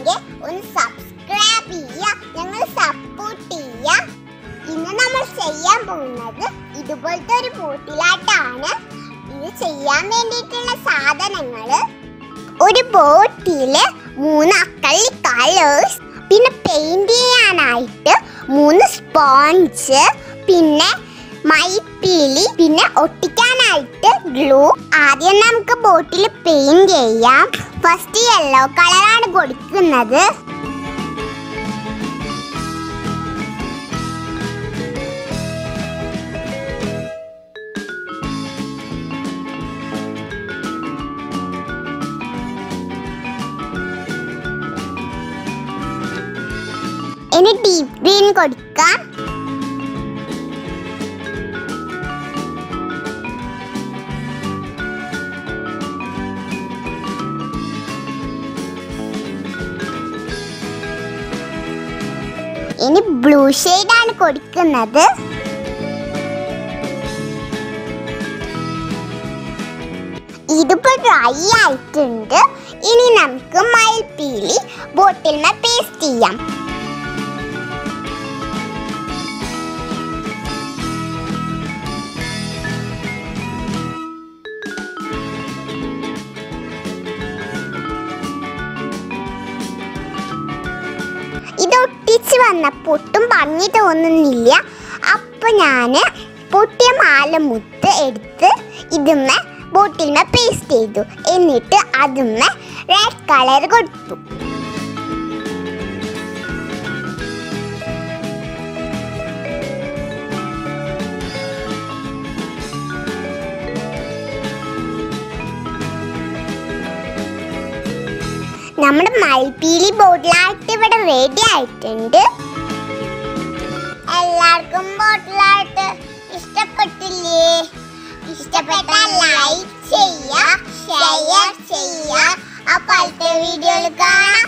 ഇഷ്ടമായെങ്കിൽ ഒന്ന് സബ്സ്ക്രൈബ് ചെയ്യുക ഞങ്ങൾ സപ്പോർട്ട് ചെയ്യുക ഇന്ന് നമ്മൾ ചെയ്യാൻ പോകുന്നത് ഇതുപോലത്തെ ഒരു ബോട്ടിലാട്ടാണ് ഇത് ചെയ്യാൻ വേണ്ടിയിട്ടുള്ള സാധനങ്ങള് ഒരു ബോട്ടില് മൂന്ന് അക്കള്ളി കളേഴ്സ് പിന്നെ പെയിന്റ് ചെയ്യാനായിട്ട് മൂന്ന് സ്പോഞ്ച് പിന്നെ മൈപ്പീലി പിന്നെ ഒട്ടിക്കാനായിട്ട് ഗ്ലൂ ആദ്യം നമുക്ക് ബോട്ടിൽ പെയിന്റ് ചെയ്യാം ഫസ്റ്റ് യെല്ലോ കളറാണ് കൊടുക്കുന്നത് ഇനി ഡീപ് ഗ്രീൻ കൊടുക്കാം ഇനി ബ്ലൂ ആണ് കൊടുക്കുന്നത് ഇതിപ്പോ ഡ്രൈ ആയിട്ടുണ്ട് ഇനി നമുക്ക് മയിൽപ്പീലി ബോട്ടിൽ പേസ്റ്റ് ചെയ്യാം ഇത് ഒട്ടിച്ച് വന്നപ്പോൾ ഒട്ടും ഭംഗി തോന്നുന്നില്ല അപ്പൊ ഞാന് പൊട്ടിയ മാല മുത്ത് എടുത്ത് ഇതുമ്മ ബോട്ടിൽമ പേസ്റ്റ് ചെയ്തു എന്നിട്ട് അതുമ്മ റെഡ് കളർ കൊടുത്തു നമ്മുടെ മൽപ്പീലി ബോട്ടിലായിട്ട് ഇവിടെ റെഡി ആയിട്ടുണ്ട് എല്ലാവർക്കും ബോട്ടിലായിട്ട് ഇഷ്ടപ്പെട്ടില്ലേ ഇഷ്ടപ്പെട്ടാൽ ലൈക്ക് ചെയ്യുക ഷെയർ ചെയ്യുക അപ്പോൾ അടുത്ത വീഡിയോയിൽ കാണാം